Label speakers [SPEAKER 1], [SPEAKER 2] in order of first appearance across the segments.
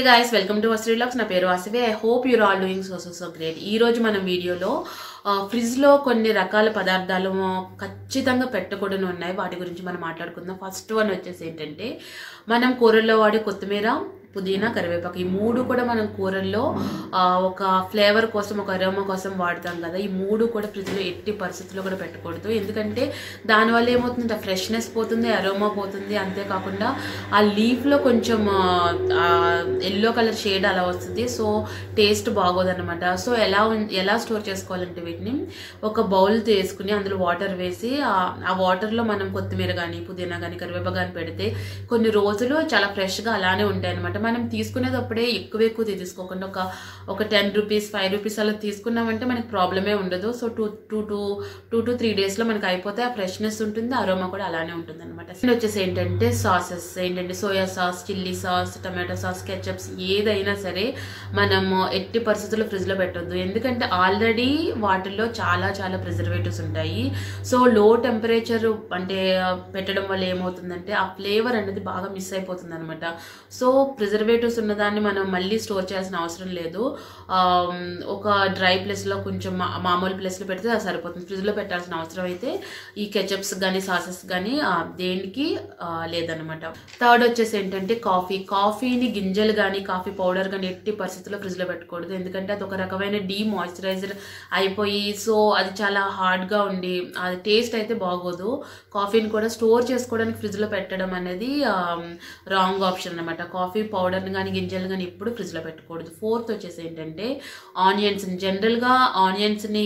[SPEAKER 1] guys welcome to వస్త్రీ లాక్స్ నా పేరు Vasavi I hope you're all doing so so so great ఈ రోజు మనం వీడియోలో ఫ్రిడ్జ్ లో కొన్ని రకాల పదార్థాలు ఖచ్చితంగా పెట్టకూడని ఉన్నాయి వాటి గురించి మనం మాట్లాడుకుందాం ఫస్ట్ వన్ వచ్చేసి ఏంటంటే మనం కూరల్లో వాడే కొత్తిమీర పుదీనా కరివేపాకు ఈ మూడు కూడా మనం కూరల్లో ఆ, ఒక ఫ్లేవర్ కోసం ఒక అరోమా కోసం వాడతాం కదా ఈ మూడు కూడా ఫ్రిడ్జ్లో ఎట్టి పరిస్థితుల్లో కూడా పెట్టకూడదు ఎందుకంటే దానివల్ల ఏమవుతుంది ఫ్రెష్నెస్ పోతుంది అరోమా పోతుంది అంతేకాకుండా ఆ లీఫ్లో కొంచెం ఎల్లో కలర్ షేడ్ అలా వస్తుంది సో టేస్ట్ బాగోదన్నమాట సో ఎలా ఉన్- ఎలా స్టోర్ చేసుకోవాలంటే వీటిని ఒక బౌల్ తీసుకుని అందులో వాటర్ వేసి ఆ- ఆ వాటర్లో మనం కొత్తిమీర కానీ పుదీనా కానీ కరివేపాకు కానీ పెడితే కొన్ని రోజులు చాలా ఫ్రెష్గా అలానే ఉంటాయి అనమాట మనం తీసుకునేటప్పుడే ఎక్కువ ఎక్కువ తీసుకోకుండా ఒక ఒక టెన్ రూపీస్ ఫైవ్ రూపీస్ అలా తీసుకున్నామంటే మనకి ప్రాబ్లమే ఉండదు so two two two two to three డేస్లో మనకి అయిపోతే ఆ ఫ్రెష్నెస్ ఉంటుంది అరోమా కూడా అలానే ఉంటుంది అనమాట వచ్చేసి ఏంటంటే సాసెస్ ఏంటంటే soya sauce chilli sauce tomato sauce ketchups ఏదైనా సరే మనము ఎట్టి పరిస్థితుల్లో ఫ్రిడ్జ్లో పెట్టొద్దు ఎందుకంటే ఆల్రెడీ వాటిల్లో చాలా చాలా ప్రిజర్వేటివ్స్ ఉంటాయి సో లో టెంపరేచర్ అంటే పెట్టడం వల్ల ఏమవుతుందంటే ఆ ఫ్లేవర్ అనేది బాగా మిస్ అయిపోతుంది అనమాట సో ప్రిజర్వేటివ్స్ ఉన్నదాన్ని మనం మళ్ళీ స్టోర్ చేయాల్సిన అవసరం లేదు ఆమ్, ఒక డ్రై ప్లేస్లో కొంచెం మా- మామూలు ప్లేస్లో పెడితే అది సరిపోతుంది ఫ్రిడ్జ్లో పెట్టాల్సిన అవసరం అయితే ఈ కెచప్స్ కానీ సాసెస్ కానీ దేనికి ఆ, లేదనమాట థర్డ్ వచ్చేసి ఏంటంటే కాఫీ కాఫీని గింజలు కానీ కాఫీ పౌడర్ కానీ ఎట్టి పరిస్థితుల్లో ఫ్రిడ్జ్లో పెట్టకూడదు ఎందుకంటే అది ఒక రకమైన డీ మాయిశ్చరైజర్ అయిపోయి సో అది చాలా హార్డ్గా ఉండి అది టేస్ట్ అయితే బాగోదు కాఫీని కూడా స్టోర్ చేసుకోవడానికి ఫ్రిడ్జ్లో పెట్టడం అనేది రాంగ్ ఆప్షన్ అనమాట కాఫీ పౌడర్ని కానీ గింజలు కానీ ఎప్పుడు ఫ్రిడ్జ్లో పెట్టకూడదు ఫోర్త్ వచ్చేసి ఏంటంటే ఆనియన్స్ జనరల్గా ఆనియన్స్ని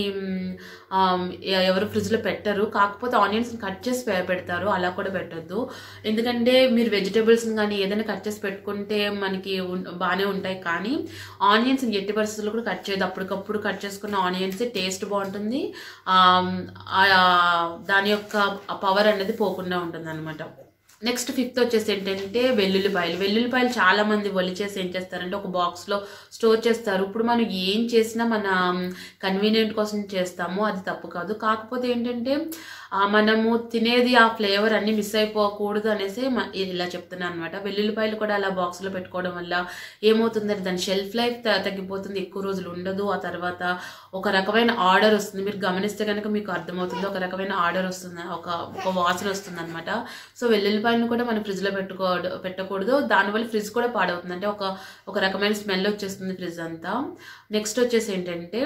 [SPEAKER 1] ఎవరు ఫ్రిడ్జ్లో పెట్టరు కాకపోతే ఆనియన్స్ని కట్ చేసి పె- పెడతారు అలా కూడా పెట్టొద్దు ఎందుకంటే మీరు వెజిటేబుల్స్ని కానీ ఏదైనా కట్ చేసి పెట్టుకుంటే మనకి ఉన్- బాగానే ఉంటాయి కానీ ఆనియన్స్ ఎట్టి పరిస్థితుల్లో కూడా కట్ చేయదు అప్పటికప్పుడు కట్ చేసుకున్న ఆనియన్స్ టేస్ట్ బాగుంటుంది ఆమ్, ఆ, దాని యొక్క పవర్ అనేది పోకుండా ఉంటుంది అనమాట నెక్స్ట్ ఫిఫ్త్ వచ్చేసి ఏంటంటే వెల్లుల్లిపాయలు వెల్లుల్లిపాయలు చాలా మంది ఒలి చేసి ఏం చేస్తారంటే ఒక బాక్స్ లో స్టోర్ చేస్తారు ఇప్పుడు మనం ఏం చేసినా మన కన్వీనియంట్ కోసం చేస్తాము అది తప్పు కాదు కాకపోతే ఏంటంటే ఆ, మనము తినేది ఆ ఫ్లేవర్ అన్ని మిస్ అయిపోకూడదు అనేసి మ- ఇలా చెప్తున్నాను అనమాట వెల్లుల్లిపాయలు కూడా అలా బాక్స్ లో పెట్టుకోవడం వల్ల ఏమవుతుందంటే దాని షెల్ఫ్ లైఫ్ తగ్గిపోతుంది ఎక్కువ రోజులు ఉండదు ఆ తర్వాత ఒక రకమైన ఆర్డర్ వస్తుంది మీరు గమనిస్తే కనుక మీకు అర్థమవుతుంది ఒక రకమైన ఆర్డర్ వస్తుంది ఒక ఒక వాసన వస్తుంది అనమాట సో వెల్లుల్లిపాయలను కూడా మనం ఫ్రిడ్జ్లో పెట్టుకో పెట్టకూడదు దానివల్ల ఫ్రిడ్జ్ కూడా పాడవుతుంది అంటే ఒక ఒక రకమైన స్మెల్ వచ్చేస్తుంది ఫ్రిడ్జ్ అంతా నెక్స్ట్ వచ్చేసి ఏంటంటే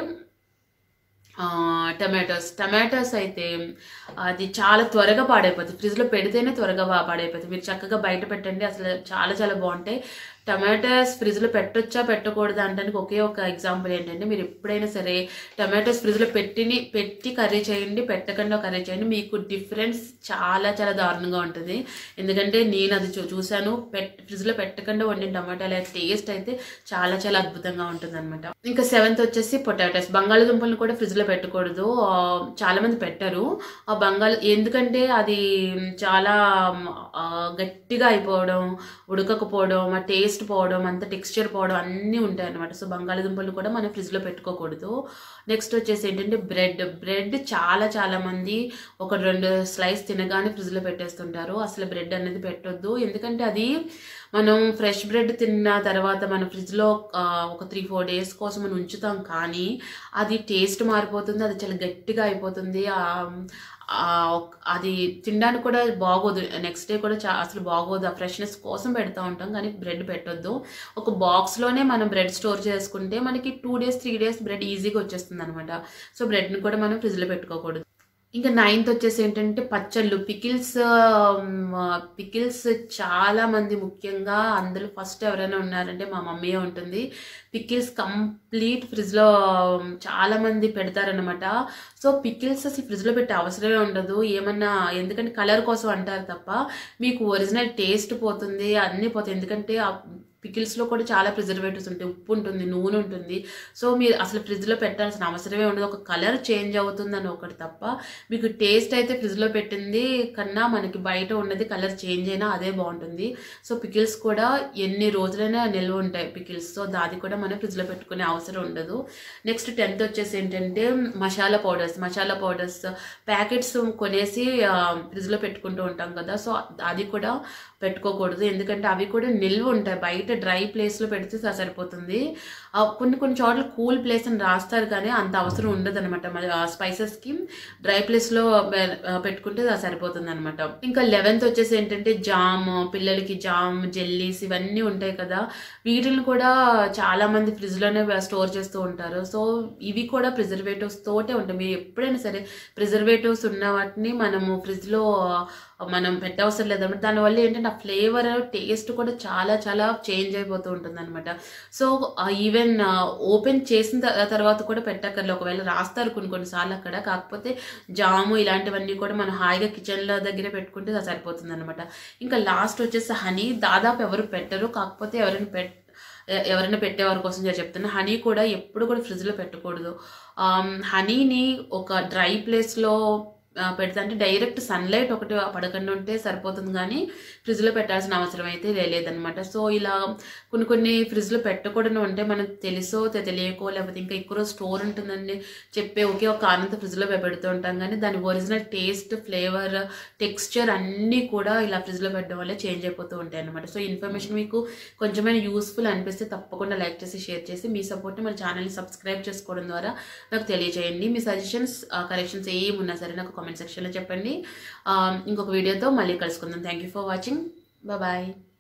[SPEAKER 1] టమాటోస్ టమాటోస్ అయితే అది చాలా త్వరగా పాడైపోతుంది ఫ్రిడ్జ్లో పెడితేనే త్వరగా బా- పాడైపోతుంది మీరు చక్కగా బయట పెట్టండి అసలు చాలా చాలా బాగుంటాయి టమాటోస్ ఫ్రిడ్జ్లో పెట్టొచ్చా పెట్టకూడదా అంటే ఒకే ఒక ఎగ్జాంపుల్ ఏంటంటే మీరు ఎప్పుడైనా సరే టమాటోస్ ఫ్రిడ్జ్లో పెట్టిని పెట్టి కర్రీ చేయండి పెట్టకుండా కర్రీ చేయండి మీకు డిఫరెన్స్ చాలా చాలా దారుణంగా ఉంటుంది ఎందుకంటే నేను అది చూ చూశాను పెట్ ఫ్రిడ్జ్లో పెట్టకుండా వండిన టమాటాల టేస్ట్ అయితే చాలా చాలా అద్భుతంగా ఉంటుంది అనమాట ఇంకా సెవెంత్ వచ్చేసి పొటాటోస్ బంగాళదుంపలను కూడా ఫ్రిడ్జ్లో పెట్టకూడదు ఆ, చాలా మంది పెట్టరు ఆ బంగాళ ఎందుకంటే అది చాలా ఆ, గట్టిగా అయిపోవడం ఉడకకపోవడం ఆ టేస్ట్ పోవడం అంత టెక్స్చర్ పోవడం అన్నీ ఉంటాయి అనమాట సో బంగాళదుంపలు కూడా మనం ఫ్రిడ్జ్లో పెట్టుకోకూడదు నెక్స్ట్ వచ్చేసి ఏంటంటే బ్రెడ్ బ్రెడ్ చాలా చాలా మంది ఒక రెండు స్లైస్ తినగానే ఫ్రిడ్జ్లో పెట్టేస్తుంటారు అసలు బ్రెడ్ అనేది పెట్టొద్దు ఎందుకంటే అది మనం ఫ్రెష్ బ్రెడ్ తిన్న తర్వాత మనం ఫ్రిడ్జ్లో ఆ, ఒక త్రీ ఫోర్ డేస్ కోసం మనం ఉంచుతాం కానీ అది టేస్ట్ మారిపోతుంది అది చాలా గట్టిగా అయిపోతుంది ఆ, ఆ, ఒక్- అది తినడానికి కూడా బాగోదు నెక్స్ట్ డే కూడా చా అసలు బాగోదు ఆ ఫ్రెష్నెస్ కోసం పెడతా ఉంటాం కానీ బ్రెడ్ పెట్టొద్దు ఒక బాక్స్లోనే మనం బ్రెడ్ స్టోర్ చేసుకుంటే మనకి two days three days bread ఈజీగా వచ్చేస్తుంది అనమాట సో బ్రెడ్ని కూడా మనం ఫ్రిడ్జ్లో పెట్టుకోకూడదు ఇంకా నైన్త్ వచ్చేసి ఏంటంటే పచ్చళ్ళు పికిల్స్ పికిల్స్ చాలా మంది ముఖ్యంగా అందులో ఫస్ట్ ఎవరైనా ఉన్నారంటే మా మమ్మీ ఉంటుంది పికిల్స్ కంప్లీట్ ఫ్రిడ్జ్లో చాలా మంది పెడతారనమాట సో పికిల్స్ అసలు ఫ్రిడ్జ్లో పెట్టే అవసరమే ఉండదు ఏమన్నా ఎందుకంటే కలర్ కోసం అంటారు తప్ప మీకు ఒరిజినల్ టేస్ట్ పోతుంది అన్నీ పోతాయి ఎందుకంటే ఆ పికిల్స్లో కూడా చాలా ప్రిజర్వేటివ్స్ ఉంటాయి ఉప్పు ఉంటుంది నూనె ఉంటుంది సో మీరు అసలు ఫ్రిడ్జ్లో పెట్టాల్సిన అవసరమే ఉండదు ఒక కలర్ చేంజ్ అవుతుందని ఒకటి తప్ప మీకు టేస్ట్ అయితే ఫ్రిడ్జ్లో పెట్టింది కన్నా మనకి బయట ఉన్నది కలర్ చేంజ్ అయినా అదే బాగుంటుంది సో పికిల్స్ కూడా ఎన్ని రోజులైనా నిల్వ ఉంటాయి పికిల్స్ సో దాది కూడా మనం ఫ్రిడ్జ్లో పెట్టుకునే అవసరం ఉండదు నెక్స్ట్ టెన్త్ వచ్చేసి ఏంటంటే masala powders masala powders packets కొనేసి ఆ, ఫ్రిడ్జ్లో పెట్టుకుంటూ ఉంటాం కదా సో అది కూడా పెట్టుకోకూడదు ఎందుకంటే అవి కూడా నిల్వ ఉంటాయి బయట ఏంటంటే డ్రై ప్లేస్లో పెడితే స- సరిపోతుంది ఆ, కొన్ని కొన్ని చోట్ల కూల్ ప్లేస్ అని రాస్తారు కానీ అంత అవసరం ఉండదు అనమాట మరి ఆ స్పైసెస్కి డ్రై ప్లేస్లో పెట్టుకుంటే అది సరిపోతుంది అనమాట ఇంకా లెవెన్త్ వచ్చేసి ఏంటంటే జామ్ పిల్లలకి జామ్ జెల్లీస్ ఇవన్నీ ఉంటాయి కదా వీటిని కూడా చాలా మంది ఫ్రిడ్జ్ లోనే స్టోర్ చేస్తూ ఉంటారు సో ఇవి కూడా ప్రిజర్వేటివ్స్ తోటే ఉంటాయి మీరు ఎప్పుడైనా సరే ప్రిజర్వేటివ్స్ ఉన్న వాటిని మనము ఫ్రిడ్జ్ లో మనం పెట్టవసరం లేదన్నమాట దానివల్ల ఏంటంటే ఆ ఫ్లేవర్ టేస్ట్ కూడా చాలా చాలా చేంజ్ అయిపోతూ ఉంటుంది అనమాట సో ఈవెన్ ఓపెన్ చేసిన త- తర్వాత కూడా పెట్టక్కర్లేదు ఒకవేళ రాస్తారు కొన్ని కొన్నిసార్లు అక్కడ కాకపోతే జాము ఇలాంటివన్నీ కూడా మనం హాయిగా కిచెన్లో దగ్గర పెట్టుకుంటే అది సరిపోతుంది అనమాట ఇంకా లాస్ట్ వచ్చేసి హనీ దాదాపు ఎవరు పెట్టరు కాకపోతే ఎవరైనా పెట్ ఎ- ఎవరైనా పెట్టేవారి కోసం నేను చెప్తున్నా హనీ కూడా ఎప్పుడు కూడా ఫ్రిడ్జ్లో పెట్టకూడదు ఆమ్, హనీని ఒక డ్రై ప్లేస్లో పెడితే అంటే డైరెక్ట్ సన్లైట్ ఒకటి పడకుండా ఉంటే సరిపోతుంది కానీ ఫ్రిడ్జ్లో పెట్టాల్సిన అవసరం అయితే లే- లేదనమాట సో ఇలా కొన్ని కొన్ని ఫ్రిడ్జ్లో పెట్టకూడదు ఉంటే మనం తెలుసో తె- తెలియకో లేకపోతే ఇంకా ఎక్కువ రోజు స్టోర్ ఉంటుందని చెప్పే ఒకే ఒక కారణంతో ఫ్రిడ్జ్లో పెడుతూ ఉంటాం కానీ దాని ఒరిజినల్ టేస్ట్ ఫ్లేవర్ టెక్స్చర్ అన్నీ కూడా ఇలా ఫ్రిడ్జ్లో పెట్టడం వల్ల చేంజ్ అయిపోతూ ఉంటాయి అనమాట సో ఇన్ఫర్మేషన్ మీకు కొంచెమైనా యూస్ఫుల్ అనిపిస్తే తప్పకుండా లైక్ చేసి షేర్ చేసి మీ సపోర్ట్ మన ఛానల్ని సబ్స్క్రైబ్ చేసుకోవడం ద్వారా నాకు తెలియజేయండి మీ సజెషన్స్ కరెక్షన్స్ ఏమున్నా సరే నాకు కామెంట్ సెక్షన్లో చెప్పండి ఆ, ఇంకొక వీడియోతో మళ్ళీ కలుసుకుందాం thank you for watching bye